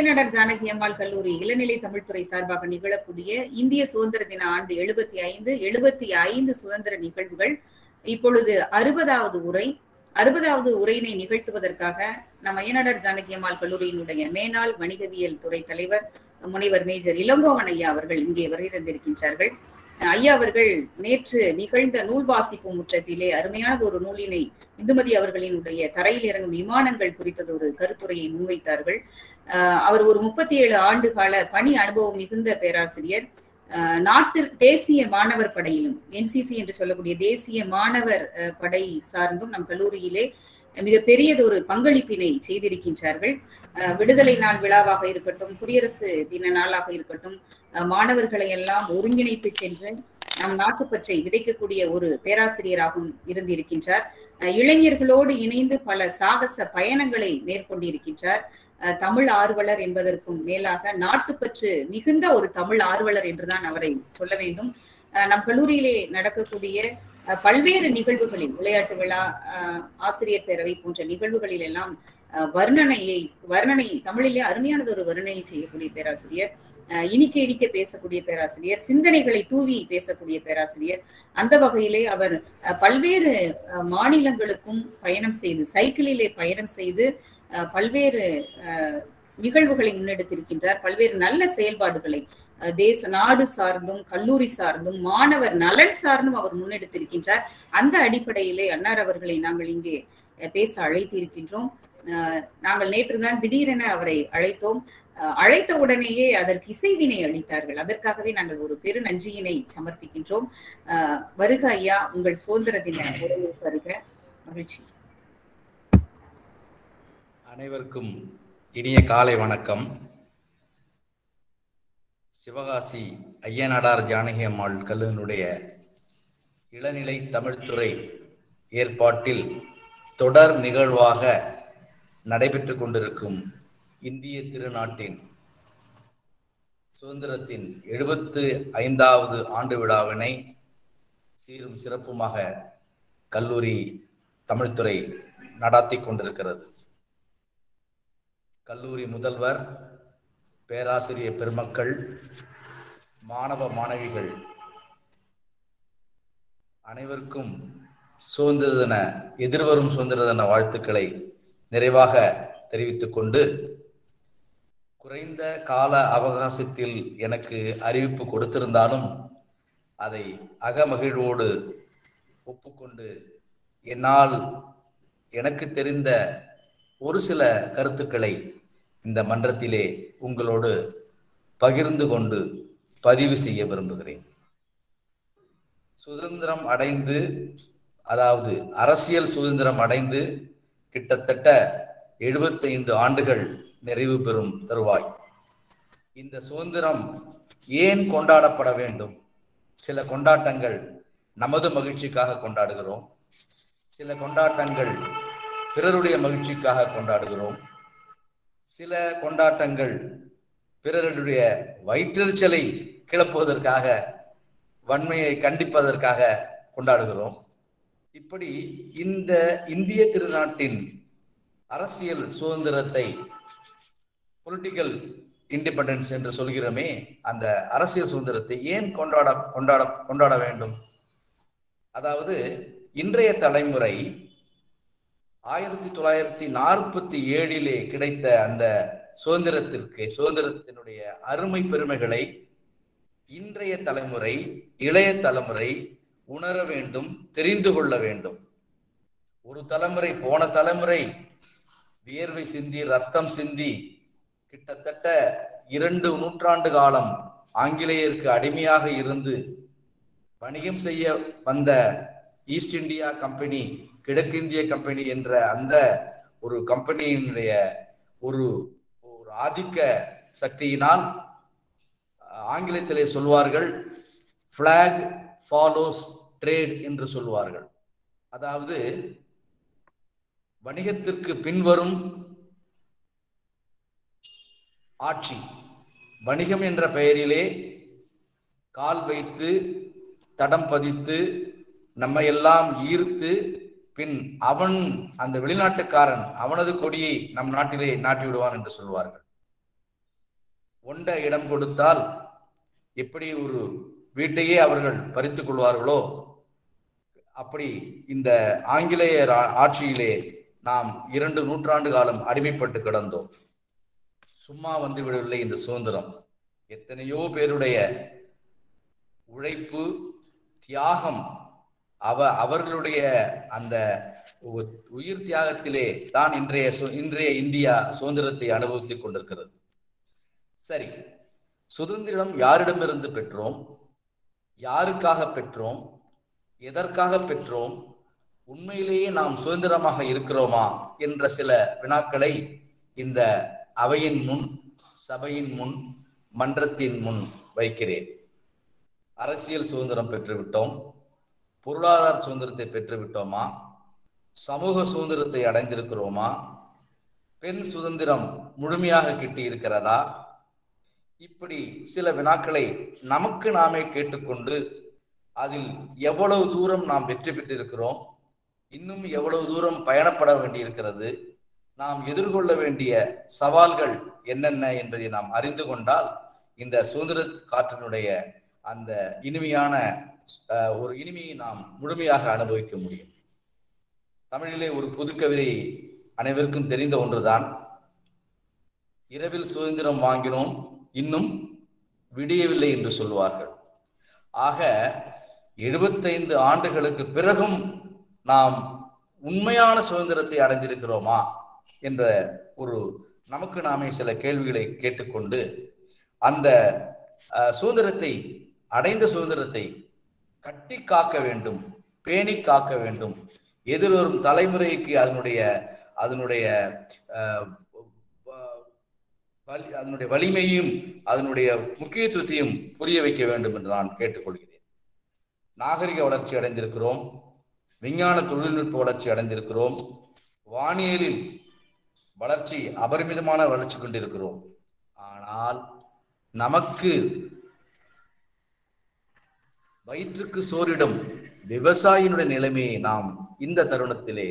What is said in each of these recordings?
நடர் ஜானகி அம்மாள் கல்லூரி இளநிலை தமிழ்துறை சார்பாக நிகழக்கூடிய இந்திய சுதந்திர தின ஆண்டு எழுபத்தி ஐந்து எழுபத்தி ஐந்து சுதந்திர நிகழ்வுகள் இப்பொழுது அறுபதாவது உரை அறுபதாவது உரையினை நிகழ்த்துவதற்காக நம்ம ஐயனடர் ஜானகி அம்மாள் கல்லூரியினுடைய மேனாள் வணிகவியல் துறை தலைவர் முனைவர் மேஜர் இளங்கோவன் ஐயா அவர்கள் இங்கே வருகை தந்திருக்கின்றார்கள் ஐயா அவர்கள் நேற்று நிகழ்ந்த நூல் வாசிப்பு முற்றத்திலே அருமையான ஒரு நூலினை இந்துமதி அவர்களினுடைய தரையில் இறங்கும் விமானங்கள் குறித்தது ஒரு கருத்துரையை முன்வைத்தார்கள் அவர் ஒரு முப்பத்தி ஏழு ஆண்டு கால பணி அனுபவம் மிகுந்த பேராசிரியர் நாட்டில் தேசிய மாணவர் படையிலும் என்சிசி என்று சொல்லக்கூடிய தேசிய மாணவர் படை சார்ந்தும் நம் கல்லூரியிலே மிக பெரியதொரு பங்களிப்பினை செய்திருக்கின்றார்கள் விடுதலை நாள் விழாவாக இருக்கட்டும் குடியரசு தின நாளாக இருக்கட்டும் மாணவர்களை எல்லாம் ஒருங்கிணைத்து சென்று நம் நாட்டுப்பற்றை விதைக்கக்கூடிய ஒரு பேராசிரியராகவும் இருந்திருக்கின்றார் இளைஞர்களோடு இணைந்து பல சாகச பயணங்களை மேற்கொண்டிருக்கின்றார் தமிழ் ஆர்வலர் என்பதற்கும் மேலாக நாட்டுப்பற்று மிகுந்த ஒரு தமிழ் ஆர்வலர் என்றுதான் அவரை சொல்ல வேண்டும் நம் கல்லூரியிலே நடக்கக்கூடிய பல்வேறு நிகழ்வுகளில் விளையாட்டு விழா ஆசிரியர் பேரவை போன்ற நிகழ்வுகளில் எல்லாம் வர்ணனையை வர்ணனை தமிழிலே அருமையானது ஒரு வர்ணனை செய்யக்கூடிய பேராசிரியர் இனிக்க இனிக்க பேசக்கூடிய பேராசிரியர் சிந்தனைகளை தூவி பேசக்கூடிய பேராசிரியர் அந்த வகையிலே அவர் பல்வேறு மாநிலங்களுக்கும் பயணம் செய்து சைக்கிளிலே பயணம் செய்து பல்வேறு நிகழ்வுகளை முன்னெடுத்திருக்கின்றார் பல்வேறு நல்ல செயல்பாடுகளை தேச நாடு சார்ந்தும் கல்லூரி சார்ந்தும் மாணவர் நலன் சார்ந்தும் அவர் முன்னெடுத்திருக்கின்றார் அந்த அடிப்படையிலே அன்னார் அவர்களை நாங்கள் இங்கே பேச அழைத்திருக்கின்றோம் நாங்கள் நேற்றுதான் திடீரென அவரை அழைத்தோம் அழைத்த உடனேயே அதற்கு இசைவினை அளித்தார்கள் அதற்காகவே நாங்கள் ஒரு பெரு நன்றியினை சமர்ப்பிக்கின்றோம் வருக ஐயா உங்கள் சுதந்திர தின உரையை வருக மகிழ்ச்சி அனைவருக்கும் இனிய காலை வணக்கம் சிவகாசி ஐயனாடார் ஜானகி அம்மாள் கல்லூரியினுடைய இளநிலை தமிழ்துறை ஏற்பாட்டில் தொடர் நிகழ்வாக நடைபெற்று கொண்டிருக்கும் இந்திய திருநாட்டின் சுதந்திரத்தின் எழுபத்து ஐந்தாவது ஆண்டு விழாவினை சீரும் சிறப்புமாக கல்லூரி தமிழ்துறை நடாத்தி கொண்டிருக்கிறது கல்லூரி முதல்வர் பேராசிரியர் பெருமக்கள் மாணவ மாணவிகள் அனைவருக்கும் சுதந்திர தின எதிர்வரும் சுதந்திர தின வாழ்த்துக்களை நிறைவாக தெரிவித்துக் கொண்டு குறைந்த கால அவகாசத்தில் எனக்கு அறிவிப்பு கொடுத்திருந்தாலும் அதை அகமகிழ்வோடு ஒப்புக்கொண்டு என்னால் எனக்கு தெரிந்த ஒரு சில கருத்துக்களை இந்த மன்றத்திலே உங்களோடு பகிர்ந்து கொண்டு பதிவு செய்ய விரும்புகிறேன் சுதந்திரம் அடைந்து அதாவது அரசியல் சுதந்திரம் அடைந்து கிட்டத்தட்ட எழுபத்தைந்து ஆண்டுகள் நிறைவு பெறும் தருவாய் இந்த சுதந்திரம் ஏன் கொண்டாடப்பட வேண்டும் சில கொண்டாட்டங்கள் நமது மகிழ்ச்சிக்காக கொண்டாடுகிறோம் சில கொண்டாட்டங்கள் பிறருடைய மகிழ்ச்சிக்காக கொண்டாடுகிறோம் சில கொண்டாட்டங்கள் பிறருடைய வயிற்றெரிச்சலை கிளப்புவதற்காக வன்மையை கண்டிப்பதற்காக கொண்டாடுகிறோம் இப்படி இந்த இந்திய திருநாட்டின் அரசியல் சுதந்திரத்தை பொலிட்டிக்கல் இண்டிபெண்டன்ஸ் என்று சொல்கிறோமே அந்த அரசியல் சுதந்திரத்தை ஏன் கொண்டாட கொண்டாட கொண்டாட வேண்டும் அதாவது இன்றைய தலைமுறை ஆயிரத்தி தொள்ளாயிரத்தி நாற்பத்தி ஏழிலே கிடைத்த அந்த சுதந்திரத்திற்கு சுதந்திரத்தினுடைய அருமை பெருமைகளை இன்றைய தலைமுறை இளைய தலைமுறை உணர வேண்டும் தெரிந்து கொள்ள வேண்டும் ஒரு தலைமுறை போன தலைமுறை வியர்வை சிந்தி ரத்தம் சிந்தி கிட்டத்தட்ட இரண்டு நூற்றாண்டு காலம் ஆங்கிலேயருக்கு அடிமையாக இருந்து வணிகம் செய்ய வந்த ஈஸ்ட் இந்தியா கம்பெனி கிழக்கிந்திய கம்பெனி என்ற அந்த ஒரு கம்பெனியினுடைய ஒரு ஒரு ஆதிக்க சக்தியினால் ஆங்கிலத்திலே சொல்வார்கள் பிளாக் ஃபாலோஸ் ட்ரேட் என்று சொல்வார்கள் அதாவது வணிகத்திற்கு பின்வரும் ஆட்சி வணிகம் என்ற பெயரிலே கால் வைத்து தடம் பதித்து நம்மை எல்லாம் ஈர்த்து பின் அவன் அந்த வெளிநாட்டுக்காரன் அவனது கொடியை நம் நாட்டிலே நாட்டி விடுவான் என்று சொல்வார்கள் ஒண்ட இடம் கொடுத்தால் எப்படி ஒரு வீட்டையே அவர்கள் பறித்துக் கொள்வார்களோ அப்படி இந்த ஆங்கிலேயர் ஆ- ஆட்சியிலே நாம் இரண்டு நூற்றாண்டு காலம் அடிமைப்பட்டு கிடந்தோம் சும்மா வந்து விடவில்லை இந்த சுதந்திரம் எத்தனையோ பேருடைய உழைப்பு தியாகம் அவ அவர்களுடைய அந்த உ- உயிர் தியாகத்திலே தான் இன்றைய சு- இன்றைய இந்தியா சுதந்திரத்தை அனுபவித்துக் கொண்டிருக்கிறது சரி சுதந்திரம் யாரிடமிருந்து பெற்றோம் யாருக்காக பெற்றோம் எதற்காக பெற்றோம் உண்மையிலேயே நாம் சுதந்திரமாக இருக்கிறோமா என்ற சில வினாக்களை இந்த அவையின் முன் சபையின் முன் மன்றத்தின் முன் வைக்கிறேன் அரசியல் சுதந்திரம் பெற்றுவிட்டோம் பொருளாதார சுதந்திரத்தை பெற்றுவிட்டோமா சமூக சுதந்திரத்தை அடைந்திருக்கிறோமா பெண் சுதந்திரம் முழுமையாக கிட்டி இருக்கிறதா இப்படி சில வினாக்களை நமக்கு நாமே கேட்டுக்கொண்டு அதில் எவ்வளவு தூரம் நாம் வெற்றி பெற்றிருக்கிறோம் இன்னும் எவ்வளவு தூரம் பயணப்பட வேண்டியிருக்கிறது நாம் எதிர்கொள்ள வேண்டிய சவால்கள் என்னென்ன என்பதை நாம் அறிந்து கொண்டால் இந்த சுதந்திர காற்றினுடைய அந்த இனிமையான அஹ், ஒரு இனிமையை நாம் முழுமையாக அனுபவிக்க முடியும் தமிழிலே ஒரு புதுக்கவிதை அனைவருக்கும் தெரிந்த ஒன்றுதான் இரவில் சுதந்திரம் வாங்கினோம் இன்னும் விடியவில்லை என்று சொல்வார்கள் ஆக எழுபத்தைந்து ஆண்டுகளுக்கு பிறகும் நாம் உண்மையான சுதந்திரத்தை அடைந்திருக்கிறோமா என்ற ஒரு நமக்கு நாமே சில கேள்விகளை கேட்டுக்கொண்டு அந்த அஹ், சுதந்திரத்தை அடைந்த சுதந்திரத்தை கட்டி காக்க வேண்டும் பேணி காக்க வேண்டும் எதிர்வரும் தலைமுறைக்கு அதனுடைய அதனுடைய அஹ், வ- வலி- அதனுடைய வலிமையும் அதனுடைய முக்கியத்துவத்தையும் புரிய வைக்க வேண்டும் என்று நான் கேட்டுக்கொள்கிறேன் நாகரிக வளர்ச்சி அடைந்திருக்கிறோம் விஞ்ஞான தொழில்நுட்ப வளர்ச்சி அடைந்திருக்கிறோம் வானியலில் வளர்ச்சி அபரிமிதமான வளர்ச்சி கொண்டிருக்கிறோம் ஆனால் நமக்கு வயிற்றுக்கு சோரிடும் விவசாயினுடைய நிலைமையை நாம் இந்த தருணத்திலே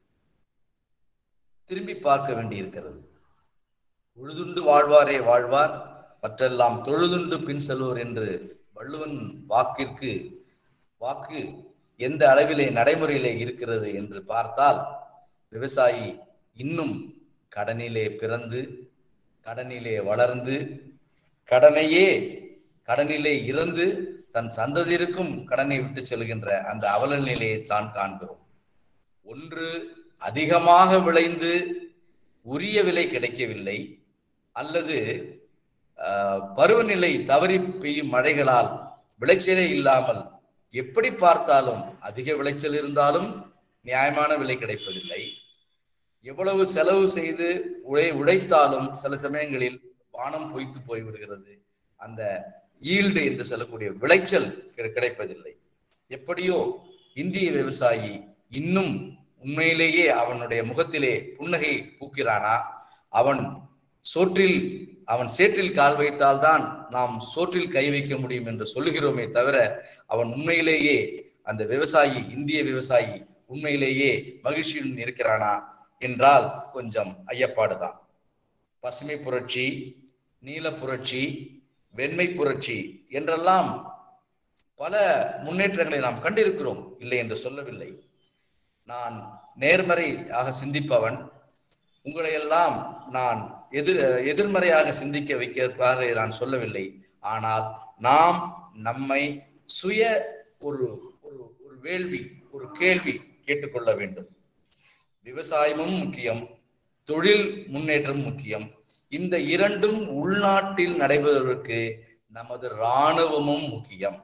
திரும்பி பார்க்க வேண்டியிருக்கிறது உழுதுண்டு வாழ்வாரே வாழ்வார் மற்றெல்லாம் தொழுதுண்டு பின் செல்வோர் என்று வள்ளுவன் வாக்கிற்கு வாக்கு எந்த அளவிலே நடைமுறையிலே இருக்கிறது என்று பார்த்தால் விவசாயி இன்னும் கடனிலே பிறந்து கடனிலே வளர்ந்து கடனையே கடனிலே இறந்து தன் சந்ததியிற்கும் கடனை விட்டு செல்கின்ற அந்த அவல நிலையை தான் காண்கிறோம் ஒன்று அதிகமாக விளைந்து உரிய விலை கிடைக்கவில்லை அல்லது ஆஹ், பருவநிலை தவறி பெய்யும் மழைகளால் விளைச்சலே இல்லாமல் எப்படி பார்த்தாலும் அதிக விளைச்சல் இருந்தாலும் நியாயமான விலை கிடைப்பதில்லை எவ்வளவு செலவு செய்து உழை உழைத்தாலும் சில சமயங்களில் வானம் பொய்த்து போய்விடுகிறது அந்த ஈல்டு என்று சொல்லக்கூடிய விளைச்சல் கிடை- கிடைப்பதில்லை எப்படியோ இந்திய விவசாயி இன்னும் உண்மையிலேயே அவனுடைய முகத்திலே புன்னகை பூக்கிறானா அவன் சோற்றில் அவன் சேற்றில் கால் வைத்தால்தான் நாம் சோற்றில் கை வைக்க முடியும் என்று சொல்லுகிறோமே தவிர அவன் உண்மையிலேயே அந்த விவசாயி இந்திய விவசாயி உண்மையிலேயே மகிழ்ச்சியுடன் இருக்கிறானா என்றால் கொஞ்சம் ஐயப்பாடுதான் பசுமை புரட்சி நீல புரட்சி வெண்மை புரட்சி என்றெல்லாம் பல முன்னேற்றங்களை நாம் கண்டிருக்கிறோம் இல்லை என்று சொல்லவில்லை நான் நேர்மறையாக சிந்திப்பவன் உங்களை எல்லாம் நான் எதிர் எதிர்மறையாக சிந்திக்க வைக்கிறதாக நான் சொல்லவில்லை ஆனால் நாம் நம்மை சுய ஒரு ஒரு ஒரு வேள்வி ஒரு கேள்வி கேட்டுக்கொள்ள வேண்டும் விவசாயமும் முக்கியம் தொழில் முன்னேற்றம் முக்கியம் இந்த இரண்டும் உள்நாட்டில் நடைபெறுவதற்கு நமது இராணுவமும் முக்கியம்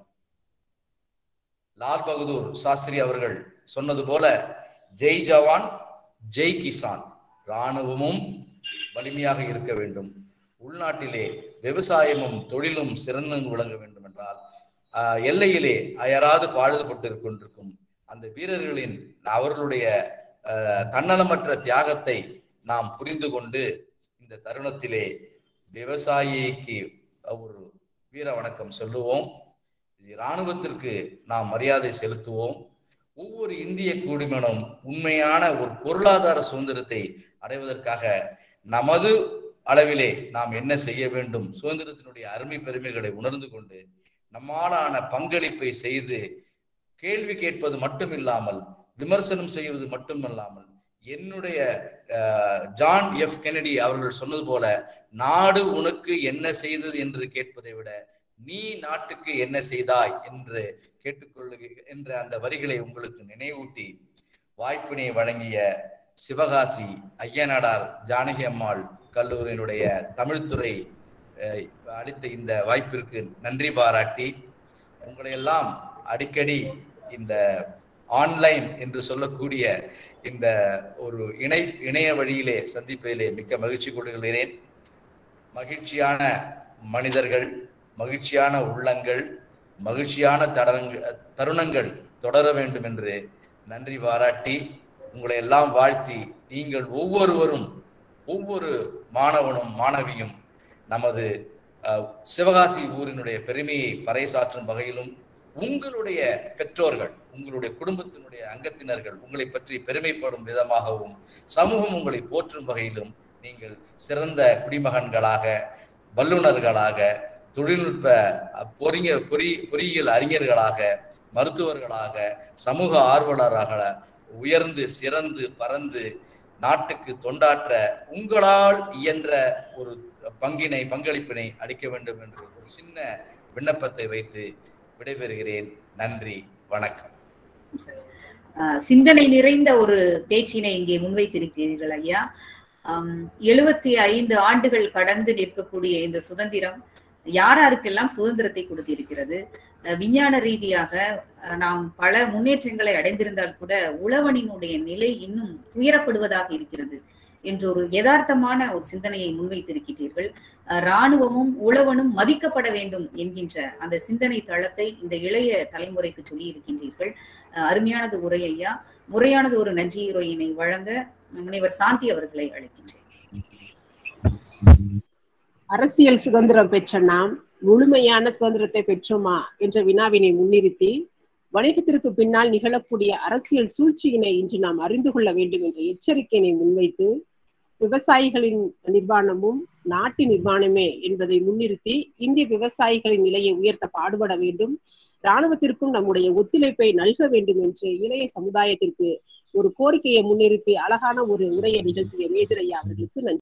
லால் பகதூர் சாஸ்திரி அவர்கள் சொன்னது போல ஜெய் ஜவான் ஜெய் கிசான் இராணுவமும் வலிமையாக இருக்க வேண்டும் உள்நாட்டிலே விவசாயமும் தொழிலும் சிறந்து விளங்க வேண்டும் என்றால் ஆஹ், எல்லையிலே அயராது பாடுபட்டு கொண்டிருக்கும் அந்த வீரர்களின் அவர்களுடைய ஆஹ், தன்னலமற்ற தியாகத்தை நாம் புரிந்து கொண்டு இந்த தருணத்திலே விவசாயிக்கு ஒரு வீர வணக்கம் சொல்லுவோம் இராணுவத்திற்கு நாம் மரியாதை செலுத்துவோம் ஒவ்வொரு இந்திய குடிமனும் உண்மையான ஒரு பொருளாதார சுதந்திரத்தை அடைவதற்காக நமது அளவிலே நாம் என்ன செய்ய வேண்டும் சுதந்திரத்தினுடைய அருமை பெருமைகளை உணர்ந்து கொண்டு நம்மாலான பங்களிப்பை செய்து கேள்வி கேட்பது மட்டுமில்லாமல் விமர்சனம் செய்வது மட்டுமல்லாமல் என்னுடைய ஜான் எஃப் கெனடி அவர்கள் சொன்னது போல நாடு உனக்கு என்ன செய்தது என்று கேட்பதை விட நீ நாட்டுக்கு என்ன செய்தாய் என்று கேட்டுக்கொள்ளு என்ற அந்த வரிகளை உங்களுக்கு நினைவூட்டி வாய்ப்பினை வழங்கிய சிவகாசி ஐயனாடார் ஜானகி அம்மாள் கல்லூரியினுடைய தமிழ்துறை அளித்த இந்த வாய்ப்பிற்கு நன்றி பாராட்டி உங்களை எல்லாம் அடிக்கடி இந்த ஆன்லைன் என்று சொல்லக்கூடிய இந்த ஒரு இணை இணைய வழியிலே சந்திப்பதிலே மிக்க மகிழ்ச்சி கொள்கிறேன் மகிழ்ச்சியான மனிதர்கள் மகிழ்ச்சியான உள்ளங்கள் மகிழ்ச்சியான தடங்கள் தருணங்கள் தொடர வேண்டும் என்று நன்றி பாராட்டி உங்களை எல்லாம் வாழ்த்தி நீங்கள் ஒவ்வொருவரும் ஒவ்வொரு மாணவனும் மாணவியும் நமது சிவகாசி ஊரினுடைய பெருமையை பறைசாற்றும் வகையிலும் உங்களுடைய பெற்றோர்கள் உங்களுடைய குடும்பத்தினுடைய அங்கத்தினர்கள் உங்களை பற்றி பெருமைப்படும் விதமாகவும் சமூகம் உங்களை போற்றும் வகையிலும் நீங்கள் சிறந்த குடிமகன்களாக வல்லுநர்களாக தொழில்நுட்ப பொறிய பொறி பொறியியல் அறிஞர்களாக மருத்துவர்களாக சமூக ஆர்வலராக உயர்ந்து சிறந்து பறந்து நாட்டுக்கு தொண்டாற்ற உங்களால் இயன்ற ஒரு பங்கினை பங்களிப்பினை அளிக்க வேண்டும் என்று ஒரு சின்ன விண்ணப்பத்தை வைத்து விடைபெறுகிறேன் நன்றி வணக்கம் சிந்தனை நிறைந்த ஒரு பேச்சினை இங்கே முன்வைத்திருக்கிறீர்கள் ஐயா எழுபத்தி ஐந்து ஆண்டுகள் கடந்து நிற்கக்கூடிய இந்த சுதந்திரம் யாராருக்கெல்லாம் சுதந்திரத்தை கொடுத்திருக்கிறது விஞ்ஞான ரீதியாக நாம் பல முன்னேற்றங்களை அடைந்திருந்தால் கூட உழவனினுடைய நிலை இன்னும் துயரப்படுவதாக இருக்கிறது என்ற ஒரு யதார்த்தமான ஒரு சிந்தனையை முன்வைத்திருக்கிறீர்கள் இராணுவமும் உழவனும் மதிக்கப்பட வேண்டும் என்கின்ற அந்த சிந்தனை தளத்தை இந்த இளைய தலைமுறைக்கு சொல்லி இருக்கின்றீர்கள் அருமையானது உரை ஐயா முறையானது ஒரு நன்றியுரையினை வழங்க முனைவர் சாந்தி அவர்களை அழைக்கின்றேன் அரசியல் சுதந்திரம் பெற்ற நாம் முழுமையான சுதந்திரத்தை பெற்றோமா என்ற வினாவினை முன்னிறுத்தி வணிகத்திற்கு பின்னால் நிகழக்கூடிய அரசியல் சூழ்ச்சியினை இன்று நாம் அறிந்து கொள்ள வேண்டும் என்ற எச்சரிக்கையினை முன்வைத்து விவசாயிகளின் நிர்வாணமும் நாட்டின் நிர்வாணமே என்பதை முன்னிறுத்தி இந்திய விவசாயிகளின் நிலையை உயர்த்த பாடுபட வேண்டும் இராணுவத்திற்கும் நம்முடைய ஒத்துழைப்பை நல்க வேண்டும் என்று இளைய சமுதாயத்திற்கு ஒரு கோரிக்கையை முன்னிறுத்தி அழகான ஒரு உரையை நிகழ்த்திய மேஜர் ஐயா அவர்களுக்கு நன்றி